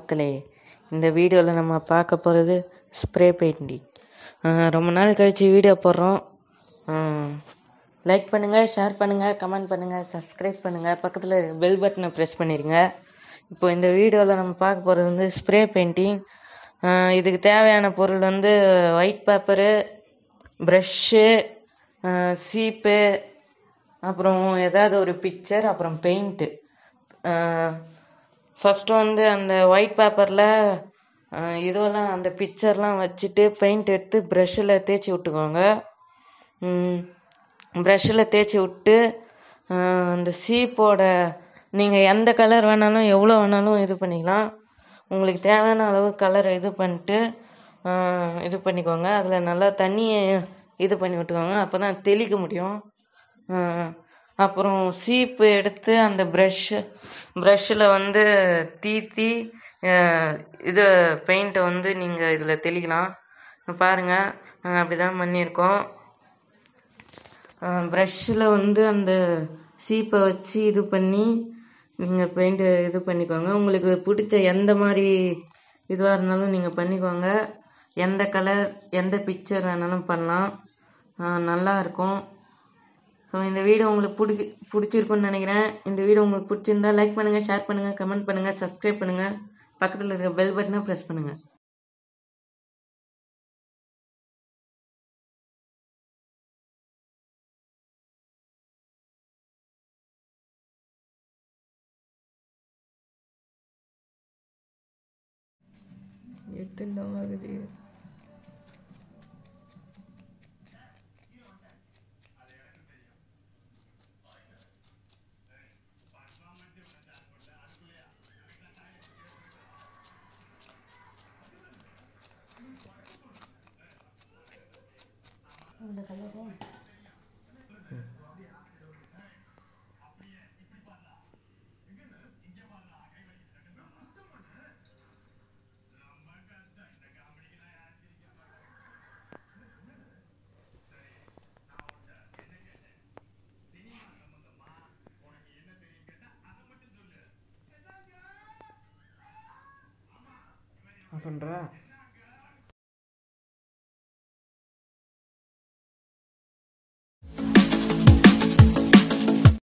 மக்களே இந்த வீடியோவில் நம்ம பார்க்க போகிறது ஸ்ப்ரே பெயிண்டிங் ரொம்ப நாள் கழித்து வீடியோ போடுறோம் லைக் பண்ணுங்கள் ஷேர் பண்ணுங்கள் கமெண்ட் பண்ணுங்கள் சப்ஸ்கிரைப் பண்ணுங்கள் பக்கத்தில் பெல் பட்டனை ப்ரெஸ் பண்ணிடுங்க இப்போ இந்த வீடியோவில் நம்ம பார்க்க போகிறது வந்து ஸ்ப்ரே பெயிண்டிங் இதுக்கு தேவையான பொருள் வந்து ஒயிட் பேப்பரு ப்ரஷ்ஷு சீப்பு அப்புறம் ஏதாவது ஒரு பிக்சர் அப்புறம் பெயிண்ட்டு ஃபஸ்ட்டு வந்து அந்த ஒயிட் பேப்பரில் இதெல்லாம் அந்த பிக்சர்லாம் வச்சுட்டு பெயிண்ட் எடுத்து ப்ரஷ்ஷில் தேய்ச்சி விட்டுக்கோங்க ப்ரஷ்ஷில் தேய்ச்சி விட்டு அந்த சீப்போட நீங்கள் எந்த கலர் வேணாலும் எவ்வளோ வேணாலும் இது பண்ணிக்கலாம் உங்களுக்கு தேவையான அளவு கலரை இது பண்ணிட்டு இது பண்ணிக்கோங்க அதில் நல்லா தண்ணியை இது பண்ணி விட்டுக்கோங்க அப்போ தான் தெளிக்க முடியும் அப்புறம் சீப்பு எடுத்து அந்த ப்ரஷ்ஷு ப்ரஷ்ஷில் வந்து தீத்தி இது பெயிண்ட்டை வந்து நீங்கள் இதில் தெளிக்கலாம் பாருங்கள் அப்படி தான் பண்ணியிருக்கோம் ப்ரஷ்ஷில் வந்து அந்த சீப்பை வச்சு இது பண்ணி நீங்கள் பெயிண்ட்டு இது பண்ணிக்கோங்க உங்களுக்கு பிடிச்ச எந்த மாதிரி இதுவாக இருந்தாலும் நீங்கள் பண்ணிக்கோங்க எந்த கலர் எந்த பிக்சர் வேணாலும் பண்ணலாம் நல்லா இருக்கும் ஸோ இந்த வீடியோ உங்களுக்கு பிடிக்க பிடிச்சிருக்குன்னு நினைக்கிறேன் இந்த வீடியோ உங்களுக்கு பிடிச்சிருந்தா லைக் பண்ணுங்கள் ஷேர் பண்ணுங்கள் கமெண்ட் பண்ணுங்கள் சப்ஸ்கிரைப் பண்ணுங்கள் பக்கத்தில் இருக்க பெல் பட்டனை ப்ரெஸ் பண்ணுங்கள் எத்தனை ஆகுது இந்த கலரு பண்ணுறா